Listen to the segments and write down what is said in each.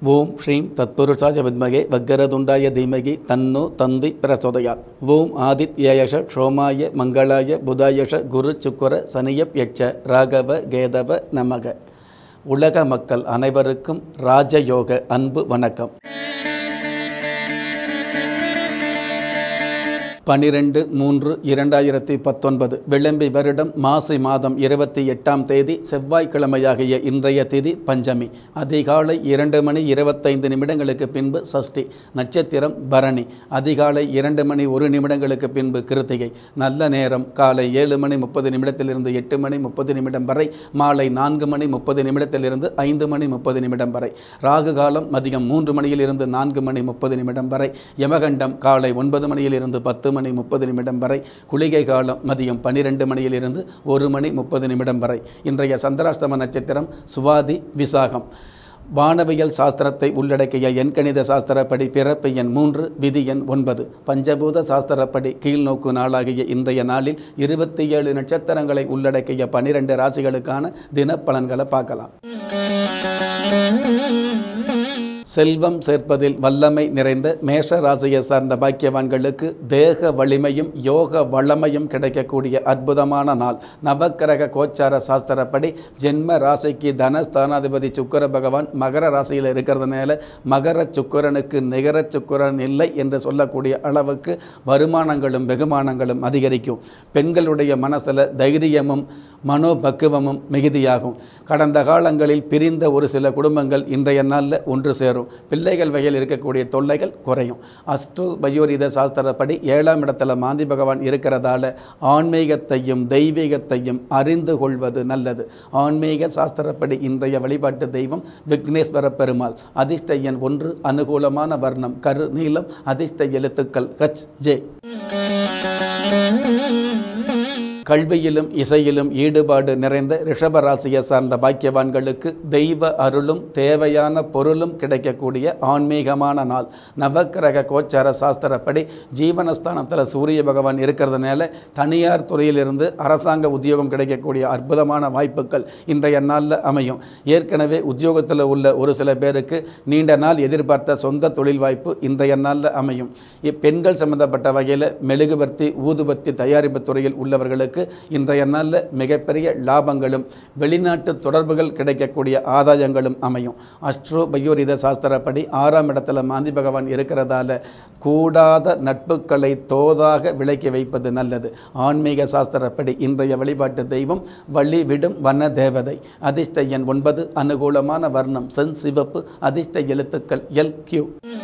ஓம் ஸ்ரீம் தத்புருஷாய வித்மகே வக்கரதுண்டாய தீமகி தன்னோ தந்தி பிரசோதயாத் ஓம் ஆதித்யயஷ சோமாய மங்களாய புதாயஷ குரு சுக்கர சனியப் யட்ச ராகவ கேதவ நமக உலக மக்கள் அனைவருக்கும் ராஜயோக அன்பு வணக்கம் பனிரெண்டு மூன்று இரண்டாயிரத்தி பத்தொன்பது விளம்பி வருடம் மாசி மாதம் இருபத்தி எட்டாம் தேதி செவ்வாய்க்கிழமையாகிய இன்றைய திதி பஞ்சமி அதிகாலை இரண்டு மணி இருபத்தைந்து நிமிடங்களுக்கு பின்பு சஷ்டி நட்சத்திரம் பரணி அதிகாலை இரண்டு மணி ஒரு நிமிடங்களுக்கு பின்பு கிருத்திகை நல்ல நேரம் காலை ஏழு மணி முப்பது நிமிடத்திலிருந்து எட்டு மணி முப்பது நிமிடம் வரை மாலை நான்கு மணி முப்பது நிமிடத்திலிருந்து ஐந்து மணி முப்பது நிமிடம் வரை ராகு காலம் மதியம் மூன்று மணியிலிருந்து நான்கு மணி முப்பது நிமிடம் வரை யமகண்டம் காலை ஒன்பது மணியிலிருந்து பத்து மணி முப்பது நிமிடம் வரை குளிகை காலம் மதியம் பன்னிரெண்டு மணியிலிருந்து ஒரு மணி முப்பது நிமிடம் வரை இன்றைய சந்திராஷ்டம நட்சத்திரம் சுவாதி விசாகம் வானவியல் சாஸ்திரத்தை உள்ளடக்கிய எண்கணித சாஸ்திரப்படி பிறப்பு எண் மூன்று விதி எண் ஒன்பது பஞ்சபூத சாஸ்திரப்படி கீழ்நோக்கு நாளாகிய இன்றைய நாளில் இருபத்தி ஏழு நட்சத்திரங்களை உள்ளடக்கிய பனிரெண்டு ராசிகளுக்கான தினப்பலன்களை பார்க்கலாம் செல்வம் சேர்ப்பதில் வல்லமை நிறைந்த மேஷ ராசியை சார்ந்த பாக்கியவான்களுக்கு தேக வலிமையும் யோக வளமையும் கிடைக்கக்கூடிய அற்புதமான நாள் நவக்கிரக கோச்சார சாஸ்திரப்படி ஜென்ம ராசிக்கு தனஸ்தானாதிபதி சுக்கர பகவான் மகர ராசியில் இருக்கிறதுனால மகர சுக்கரனுக்கு நிகர சுக்கரன் இல்லை என்று சொல்லக்கூடிய அளவுக்கு வருமானங்களும் வெகுமானங்களும் அதிகரிக்கும் பெண்களுடைய மனசில் தைரியமும் மனோபக்குவமும் மிகுதியாகும் கடந்த காலங்களில் பிரிந்த ஒரு சில குடும்பங்கள் இன்றைய நாளில் ஒன்று சேரும் பிள்ளைகள் வகையில் இருக்கக்கூடிய தொல்லைகள் குறையும் அஸ்ட்ரோ பயோரித சாஸ்திரப்படி ஏழாம் இடத்துல மாந்தி பகவான் இருக்கிறதால ஆன்மீகத்தையும் தெய்வீகத்தையும் அறிந்து கொள்வது நல்லது ஆன்மீக சாஸ்திரப்படி இன்றைய வழிபாட்டு தெய்வம் விக்னேஸ்வர பெருமாள் அதிர்ஷ்ட எண் ஒன்று அனுகூலமான வர்ணம் கரு நீளம் அதிர்ஷ்ட எழுத்துக்கள் ஹச் ஜே கல்வியிலும் இசையிலும் ஈடுபாடு நிறைந்த ரிஷப ராசியை சார்ந்த பாக்கியவான்களுக்கு தெய்வ அருளும் தேவையான பொருளும் கிடைக்கக்கூடிய ஆன்மீகமான நாள் நவக்கிரக கோச்சார சாஸ்திரப்படி ஜீவனஸ்தானத்தில் சூரிய பகவான் இருக்கிறதுனால தனியார் துறையிலிருந்து அரசாங்க உத்தியோகம் கிடைக்கக்கூடிய அற்புதமான வாய்ப்புகள் இன்றைய நாளில் அமையும் ஏற்கனவே உத்தியோகத்தில் உள்ள ஒரு சில பேருக்கு நீண்ட நாள் எதிர்பார்த்த சொந்த தொழில் வாய்ப்பு இன்றைய நாளில் அமையும் பெண்கள் சம்பந்தப்பட்ட வகையில் மெழுகுவர்த்தி ஊதுபத்தி தயாரிப்பு துறையில் உள்ளவர்களுக்கு உங்களுக்கு இன்றைய நாளில் மிகப்பெரிய லாபங்களும் வெளிநாட்டு தொடர்புகள் கிடைக்கக்கூடிய ஆதாயங்களும் அமையும் அஸ்ட்ரோ பயோரித சாஸ்திரப்படி ஆறாம் இடத்துல மாந்தி பகவான் இருக்கிறதால கூடாத நட்புகளை தோதாக விலக்கி வைப்பது நல்லது ஆன்மீக சாஸ்திரப்படி இன்றைய வழிபாட்டு தெய்வம் வழி விடும் வன தேவதை அதிர்ஷ்ட எண் ஒன்பது அனுகூலமான வர்ணம் சென் சிவப்பு அதிர்ஷ்ட எழுத்துக்கள் எல் கியூ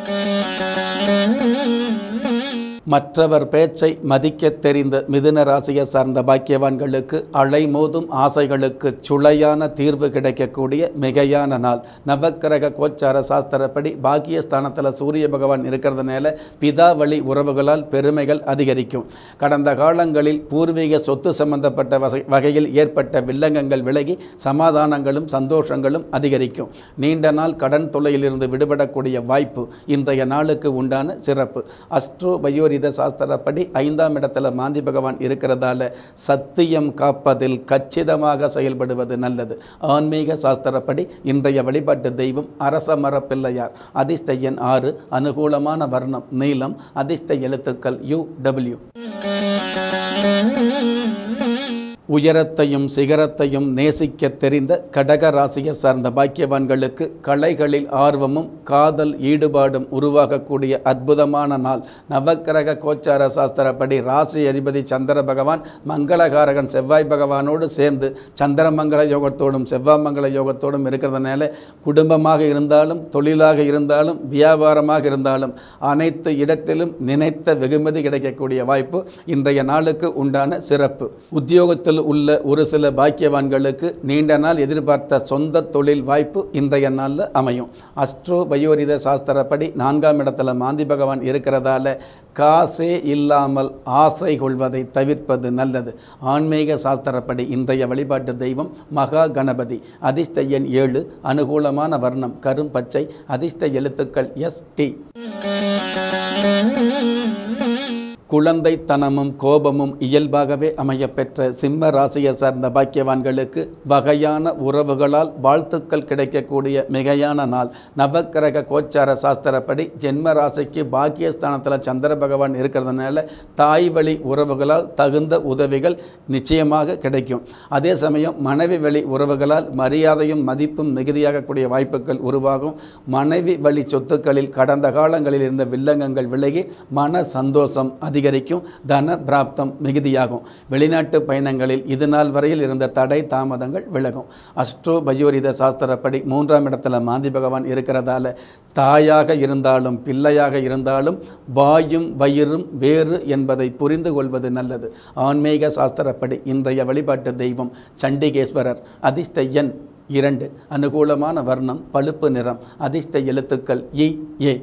மற்றவர் பேச்சை மதிக்கத் தெரிந்த மிதுன ராசியை சார்ந்த பாக்கியவான்களுக்கு அலைமோதும் ஆசைகளுக்கு சுளையான தீர்வு கிடைக்கக்கூடிய மிகையான நாள் நவக்கிரக கோச்சார சாஸ்திரப்படி பாக்கியஸ்தானத்தில் சூரிய பகவான் இருக்கிறதுனால பிதா வழி உறவுகளால் பெருமைகள் அதிகரிக்கும் கடந்த காலங்களில் பூர்வீக சொத்து சம்பந்தப்பட்ட வகை வகையில் ஏற்பட்ட வில்லங்கங்கள் விலகி சமாதானங்களும் சந்தோஷங்களும் அதிகரிக்கும் நீண்ட நாள் கடன் தொல்லையிலிருந்து விடுபடக்கூடிய வாய்ப்பு இன்றைய நாளுக்கு உண்டான சிறப்பு அஸ்ட்ரோ பயோ விபரீத சாஸ்திரப்படி ஐந்தாம் இடத்துல மாந்தி பகவான் இருக்கிறதால சத்தியம் காப்பதில் கச்சிதமாக செயல்படுவது நல்லது ஆன்மீக சாஸ்திரப்படி இன்றைய வழிபாட்டு தெய்வம் அரச மரப்பிள்ளையார் அதிர்ஷ்ட எண் ஆறு அனுகூலமான வர்ணம் நீளம் அதிர்ஷ்ட எழுத்துக்கள் யு டபிள்யூ உயரத்தையும் சிகரத்தையும் நேசிக்க தெரிந்த கடக ராசியை சார்ந்த பாக்கியவான்களுக்கு கலைகளில் ஆர்வமும் காதல் ஈடுபாடும் உருவாகக்கூடிய அற்புதமான நாள் நவக்கிரக கோச்சார சாஸ்திரப்படி ராசி அதிபதி சந்திர பகவான் மங்களகாரகன் செவ்வாய் பகவானோடு சேர்ந்து சந்திரமங்கல யோகத்தோடும் செவ்வாய் மங்கள யோகத்தோடும் இருக்கிறதுனால குடும்பமாக இருந்தாலும் தொழிலாக இருந்தாலும் வியாபாரமாக இருந்தாலும் அனைத்து இடத்திலும் நினைத்த வெகுமதி கிடைக்கக்கூடிய வாய்ப்பு இன்றைய நாளுக்கு உண்டான சிறப்பு உத்தியோகத்தில் உள்ள ஒரு சில பாக்கியவான்களுக்கு நீண்ட நாள் எதிர்பார்த்த சொந்த தொழில் வாய்ப்பு இன்றைய நாளில் அமையும் அஸ்ட்ரோ பயோரித சாஸ்திரப்படி நான்காம் இடத்துல மாந்தி பகவான் இருக்கிறதால காசே இல்லாமல் ஆசை கொள்வதை தவிர்ப்பது நல்லது ஆன்மீக சாஸ்திரப்படி இன்றைய வழிபாட்டு தெய்வம் மகா கணபதி அதிர்ஷ்ட எண் ஏழு அனுகூலமான வர்ணம் கரும் பச்சை அதிர்ஷ்ட எழுத்துக்கள் எஸ் டி குழந்தைத்தனமும் கோபமும் இயல்பாகவே அமையப்பெற்ற சிம்ம ராசியை சார்ந்த பாக்கியவான்களுக்கு வகையான உறவுகளால் வாழ்த்துக்கள் கிடைக்கக்கூடிய மிகையான நாள் நவக்கிரக கோச்சார சாஸ்திரப்படி ஜென்ம ராசிக்கு பாக்கியஸ்தானத்தில் சந்திர பகவான் இருக்கிறதுனால தாய் வழி உறவுகளால் தகுந்த உதவிகள் நிச்சயமாக கிடைக்கும் அதே சமயம் மனைவி வழி உறவுகளால் மரியாதையும் மதிப்பும் மிகுதியாகக்கூடிய வாய்ப்புகள் உருவாகும் மனைவி வழி சொத்துக்களில் கடந்த காலங்களில் இருந்த வில்லங்கங்கள் விலகி மன சந்தோஷம் அதிகரிக்கும் தன பிராப்தம் மிகுதியாகும் வெளிநாட்டு பயணங்களில் இது நாள் வரையில் இருந்த தடை தாமதங்கள் விலகும் அஸ்ட்ரோ பயோரித சாஸ்திரப்படி மூன்றாம் இடத்துல மாந்தி பகவான் இருக்கிறதால தாயாக இருந்தாலும் பிள்ளையாக இருந்தாலும் வாயும் வயிறும் வேறு என்பதை புரிந்து கொள்வது நல்லது ஆன்மீக சாஸ்திரப்படி இன்றைய வழிபாட்டு தெய்வம் சண்டிகேஸ்வரர் அதிர்ஷ்ட எண் இரண்டு அனுகூலமான வர்ணம் பழுப்பு நிறம் அதிர்ஷ்ட எழுத்துக்கள் இ ஏ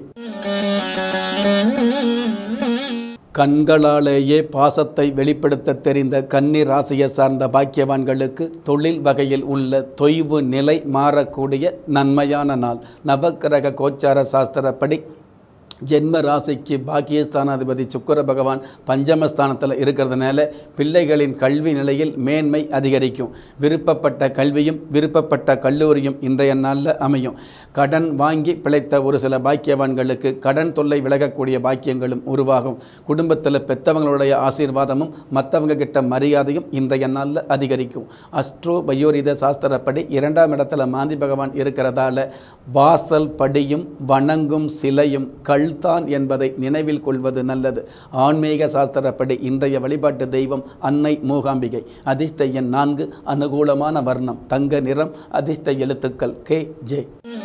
கண்களாலேயே பாசத்தை வெளிப்படுத்த தெரிந்த கன்னி ராசியை சார்ந்த பாக்கியவான்களுக்கு தொழில் வகையில் உள்ள தொய்வு நிலை மாறக்கூடிய நன்மையான நாள் நவக்கிரக கோச்சார சாஸ்திரப்படி ஜென்ம ராசிக்கு பாக்கியஸ்தானாதிபதி சுக்கர பகவான் பஞ்சமஸ்தானத்தில் இருக்கிறதுனால பிள்ளைகளின் கல்வி நிலையில் மேன்மை அதிகரிக்கும் விருப்பப்பட்ட கல்வியும் விருப்பப்பட்ட கல்லூரியும் இன்றைய நாளில் அமையும் கடன் வாங்கி பிழைத்த ஒரு சில பாக்கியவான்களுக்கு கடன் தொல்லை விலகக்கூடிய பாக்கியங்களும் உருவாகும் குடும்பத்தில் பெற்றவங்களுடைய ஆசீர்வாதமும் மற்றவங்க கிட்ட மரியாதையும் இன்றைய நாளில் அதிகரிக்கும் அஸ்ட்ரோ பயோரித சாஸ்திரப்படி இரண்டாம் இடத்துல மாந்தி பகவான் இருக்கிறதால வாசல் படியும் வணங்கும் சிலையும் கல்தான் என்பதை நினைவில் கொள்வது நல்லது ஆன்மீக சாஸ்திரப்படி இன்றைய வழிபாட்டு தெய்வம் அன்னை மூகாம்பிகை அதிர்ஷ்ட எண் நான்கு அனுகூலமான வர்ணம் தங்க நிறம் அதிர்ஷ்ட எழுத்துக்கள் கே ஜே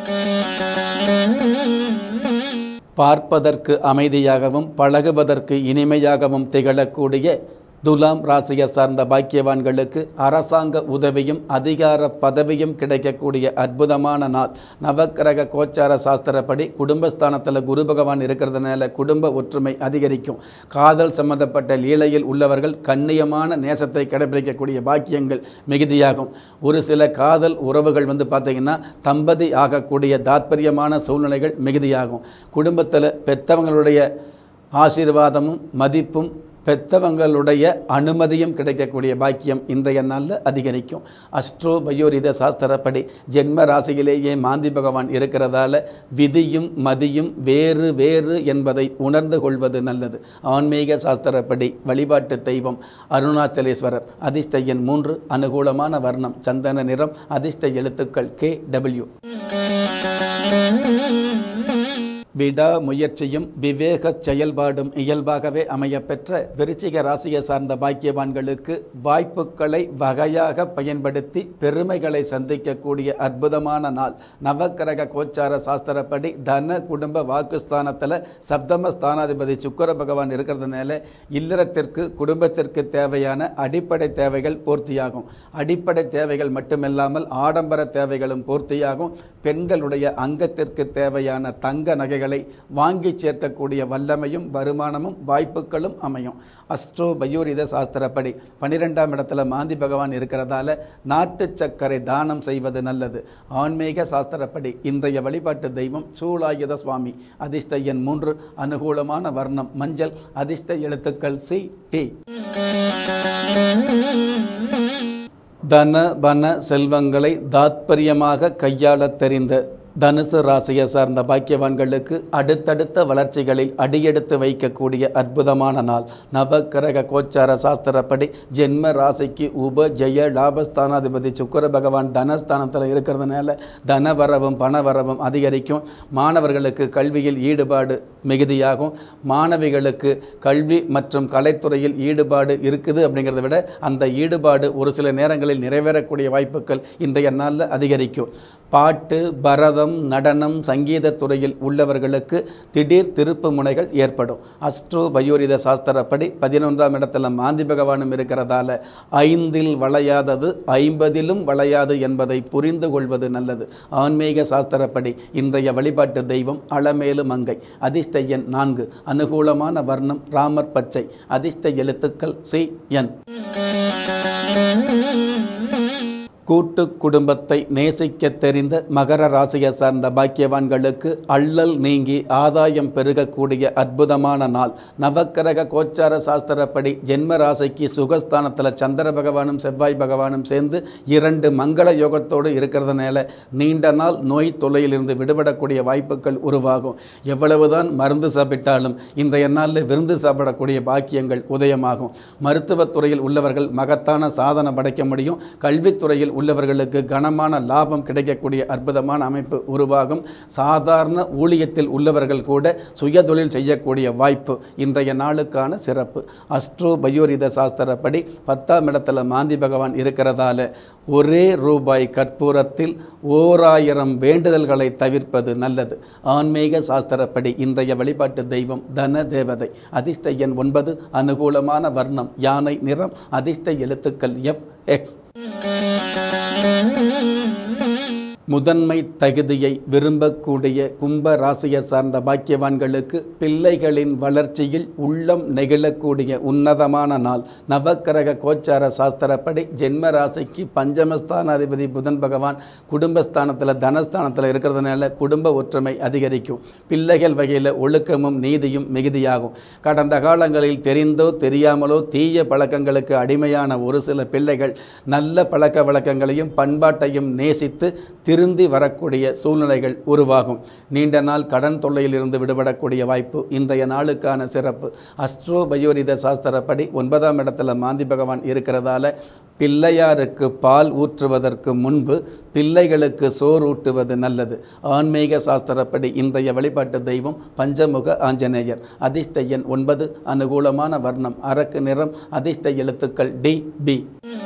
பார்ப்பதற்கு அமைதியாகவும் பழகுவதற்கு இனிமையாகவும் திகழக்கூடிய துலாம் ராசியை சார்ந்த பாக்கியவான்களுக்கு அரசாங்க உதவியும் அதிகார பதவியும் கிடைக்கக்கூடிய அற்புதமான நாள் நவக்கிரக கோச்சார சாஸ்திரப்படி குடும்பஸ்தானத்தில் குரு பகவான் இருக்கிறதுனால குடும்ப ஒற்றுமை அதிகரிக்கும் காதல் சம்பந்தப்பட்ட லீலையில் உள்ளவர்கள் கண்ணியமான நேசத்தை கடைபிடிக்கக்கூடிய பாக்கியங்கள் மிகுதியாகும் ஒரு சில காதல் உறவுகள் வந்து பார்த்திங்கன்னா தம்பதி ஆகக்கூடிய தாத்பரியமான சூழ்நிலைகள் மிகுதியாகும் குடும்பத்தில் பெற்றவங்களுடைய ஆசீர்வாதமும் மதிப்பும் பெத்தவங்களுடைய அனுமதியும் கிடைக்கக்கூடிய பாக்கியம் இன்றைய நாளில் அதிகரிக்கும் அஸ்ட்ரோ பயோரித சாஸ்திரப்படி ஜென்ம ராசியிலேயே மாந்தி பகவான் இருக்கிறதால விதியும் மதியும் வேறு வேறு என்பதை உணர்ந்து கொள்வது நல்லது ஆன்மீக சாஸ்திரப்படி வழிபாட்டு தெய்வம் அருணாச்சலேஸ்வரர் அதிர்ஷ்ட எண் மூன்று அனுகூலமான வர்ணம் சந்தன நிறம் அதிர்ஷ்ட எழுத்துக்கள் கே டபிள்யூ விடாமுயற்சியும் விவேக செயல்பாடும் இயல்பாகவே அமையப்பெற்ற விருச்சிக ராசியை சார்ந்த பாக்கியவான்களுக்கு வாய்ப்புகளை வகையாக பயன்படுத்தி பெருமைகளை சந்திக்கக்கூடிய அற்புதமான நாள் நவக்கிரக கோச்சார சாஸ்திரப்படி தன குடும்ப வாக்குஸ்தானத்தில் சப்தம ஸ்தானாதிபதி சுக்கர பகவான் இருக்கிறதுனால இல்லறத்திற்கு குடும்பத்திற்கு தேவையான அடிப்படை தேவைகள் பூர்த்தியாகும் அடிப்படை தேவைகள் மட்டுமில்லாமல் ஆடம்பர தேவைகளும் பூர்த்தியாகும் பெண்களுடைய அங்கத்திற்கு தேவையான தங்க நகைகள் பொருட்களை வாங்கி சேர்க்கக்கூடிய வல்லமையும் வருமானமும் வாய்ப்புகளும் அமையும் அஸ்ட்ரோ பயோரித சாஸ்திரப்படி பன்னிரெண்டாம் இடத்துல மாந்தி பகவான் இருக்கிறதால நாட்டு சர்க்கரை தானம் செய்வது நல்லது ஆன்மீக சாஸ்திரப்படி இன்றைய வழிபாட்டு தெய்வம் சூளாயுத சுவாமி அதிர்ஷ்ட எண் மூன்று அனுகூலமான வர்ணம் மஞ்சள் அதிர்ஷ்ட எழுத்துக்கள் சி டி தன பன செல்வங்களை தாத்பரியமாக கையாளத் தெரிந்த தனுசு ராசியை சார்ந்த பாக்கியவான்களுக்கு அடுத்தடுத்த வளர்ச்சிகளில் அடியெடுத்து வைக்கக்கூடிய அற்புதமான நாள் நவக்கிரக கோச்சார சாஸ்திரப்படி ஜென்ம ராசிக்கு உப ஜெய லாபஸ்தானாதிபதி சுக்கர பகவான் தனஸ்தானத்தில் இருக்கிறதுனால தனவரவும் பணவரவும் அதிகரிக்கும் மாணவர்களுக்கு கல்வியில் ஈடுபாடு மிகுதியாகும் மாணவிகளுக்கு கல்வி மற்றும் கலைத்துறையில் ஈடுபாடு இருக்குது அப்படிங்கிறத விட அந்த ஈடுபாடு ஒரு சில நேரங்களில் நிறைவேறக்கூடிய வாய்ப்புகள் இன்றைய நாளில் அதிகரிக்கும் பாட்டு பரதம் நடனம் சங்கீத துறையில் உள்ளவர்களுக்கு திடீர் திருப்பு முனைகள் ஏற்படும் அஸ்ட்ரோ பயோரித சாஸ்திரப்படி பதினொன்றாம் இடத்துல மாந்தி பகவானும் இருக்கிறதால ஐந்தில் வளையாதது ஐம்பதிலும் வளையாது என்பதை புரிந்து கொள்வது நல்லது ஆன்மீக சாஸ்திரப்படி இன்றைய வழிபாட்டு தெய்வம் அளமேலு மங்கை அதிர்ஷ்ட எண் நான்கு அனுகூலமான வர்ணம் ராமர் பச்சை அதிர்ஷ்ட எழுத்துக்கள் சி என் கூட்டு குடும்பத்தை நேசிக்க தெரிந்த மகர ராசியை சார்ந்த பாக்கியவான்களுக்கு அள்ளல் நீங்கி ஆதாயம் பெருகக்கூடிய அற்புதமான நாள் நவக்கிரக கோச்சார சாஸ்திரப்படி ஜென்ம ராசிக்கு சுகஸ்தானத்தில் சந்திர பகவானும் செவ்வாய் பகவானும் சேர்ந்து இரண்டு மங்கள யோகத்தோடு இருக்கிறதுனால நீண்ட நாள் நோய் தொல்லையிலிருந்து விடுபடக்கூடிய வாய்ப்புகள் உருவாகும் எவ்வளவுதான் மருந்து சாப்பிட்டாலும் இன்றைய நாளில் விருந்து சாப்பிடக்கூடிய பாக்கியங்கள் உதயமாகும் மருத்துவத்துறையில் உள்ளவர்கள் மகத்தான சாதனை படைக்க முடியும் கல்வித்துறையில் உள்ளவர்களுக்கு கனமான லாபம் கிடைக்கக்கூடிய அற்புதமான அமைப்பு உருவாகும் சாதாரண ஊழியத்தில் உள்ளவர்கள் கூட சுயதொழில் செய்யக்கூடிய வாய்ப்பு இன்றைய நாளுக்கான சிறப்பு அஸ்ட்ரோ பயோரித சாஸ்திரப்படி பத்தாம் இடத்துல மாந்தி பகவான் இருக்கிறதால ஒரே ரூபாய் கற்பூரத்தில் ஓராயிரம் வேண்டுதல்களை தவிர்ப்பது நல்லது ஆன்மீக சாஸ்திரப்படி இன்றைய வழிபாட்டு தெய்வம் தன தேவதை அதிர்ஷ்ட எண் ஒன்பது அனுகூலமான வர்ணம் யானை நிறம் அதிர்ஷ்ட எழுத்துக்கள் எஃப் எக்ஸ் முதன்மை தகுதியை விரும்பக்கூடிய கும்ப ராசியை சார்ந்த பாக்கியவான்களுக்கு பிள்ளைகளின் வளர்ச்சியில் உள்ளம் நெகிழக்கூடிய உன்னதமான நாள் நவக்கிரக கோச்சார சாஸ்திரப்படி ஜென்ம ராசிக்கு பஞ்சமஸ்தானாதிபதி புதன் பகவான் குடும்பஸ்தானத்தில் தனஸ்தானத்தில் இருக்கிறதுனால குடும்ப ஒற்றுமை அதிகரிக்கும் பிள்ளைகள் வகையில் ஒழுக்கமும் நீதியும் மிகுதியாகும் கடந்த காலங்களில் தெரிந்தோ தெரியாமலோ தீய பழக்கங்களுக்கு அடிமையான ஒரு சில பிள்ளைகள் நல்ல பழக்க வழக்கங்களையும் பண்பாட்டையும் நேசித்து திருந்தி வரக்கூடிய சூழ்நிலைகள் உருவாகும் நீண்ட நாள் கடன் தொல்லையிலிருந்து விடுபடக்கூடிய வாய்ப்பு இன்றைய நாளுக்கான சிறப்பு அஸ்ட்ரோ பயோரித சாஸ்திரப்படி ஒன்பதாம் இடத்துல மாந்தி பகவான் இருக்கிறதால பிள்ளையாருக்கு பால் ஊற்றுவதற்கு முன்பு பிள்ளைகளுக்கு சோறு ஊட்டுவது நல்லது ஆன்மீக சாஸ்திரப்படி இன்றைய வழிபாட்டு தெய்வம் பஞ்சமுக ஆஞ்சநேயர் அதிர்ஷ்ட எண் ஒன்பது அனுகூலமான வர்ணம் அரக்கு நிறம் அதிர்ஷ்ட எழுத்துக்கள் டி பி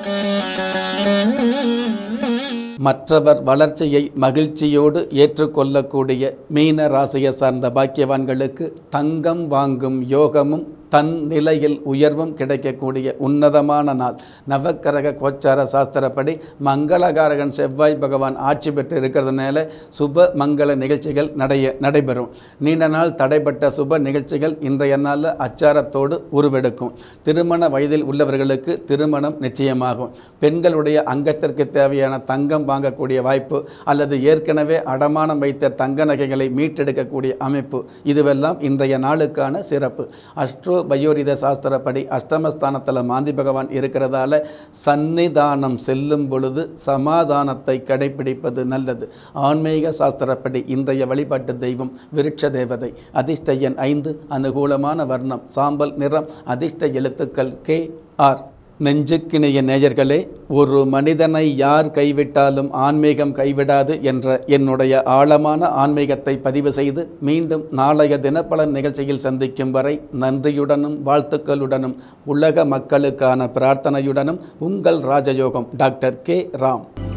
மற்றவர் வளர்ச்சியை மகிழ்ச்சியோடு ஏற்றுக்கொள்ளக்கூடிய மீன ராசியை சார்ந்த பாக்கியவான்களுக்கு தங்கம் வாங்கும் யோகமும் தன் நிலையில் உயர்வும் கிடைக்கக்கூடிய உன்னதமான நாள் நவக்கிரக கோச்சார சாஸ்திரப்படி மங்களகாரகன் செவ்வாய் பகவான் ஆட்சி பெற்று இருக்கிறதுனால சுப மங்கள நிகழ்ச்சிகள் நடைய நடைபெறும் நீண்ட நாள் தடைப்பட்ட சுப நிகழ்ச்சிகள் இன்றைய நாளில் அச்சாரத்தோடு உருவெடுக்கும் திருமண வயதில் உள்ளவர்களுக்கு திருமணம் நிச்சயமாகும் பெண்களுடைய அங்கத்திற்கு தேவையான தங்கம் வாங்கக்கூடிய வாய்ப்பு அல்லது ஏற்கனவே அடமானம் வைத்த தங்க நகைகளை மீட்டெடுக்கக்கூடிய அமைப்பு இதுவெல்லாம் இன்றைய நாளுக்கான சிறப்பு அஸ்ட்ரோ பயோரித சாஸ்திரப்படி அஷ்டமஸ்தானத்தில் மாந்தி பகவான் இருக்கிறதால சந்நிதானம் செல்லும் பொழுது சமாதானத்தை கடைபிடிப்பது நல்லது ஆன்மீக சாஸ்திரப்படி இன்றைய வழிபாட்டு தெய்வம் விருட்ச தேவதை அதிர்ஷ்ட எண் ஐந்து அனுகூலமான வர்ணம் சாம்பல் நிறம் அதிர்ஷ்ட எழுத்துக்கள் கே ஆர் நெஞ்சுக்கிணைய நேயர்களே ஒரு மனிதனை யார் கைவிட்டாலும் ஆன்மீகம் கைவிடாது என்ற என்னுடைய ஆழமான ஆன்மீகத்தை பதிவு செய்து மீண்டும் நாளைய தினப்பலன் நிகழ்ச்சியில் சந்திக்கும் வரை நன்றியுடனும் வாழ்த்துக்களுடனும் உலக மக்களுக்கான பிரார்த்தனையுடனும் உங்கள் ராஜயோகம் டாக்டர் கே ராம்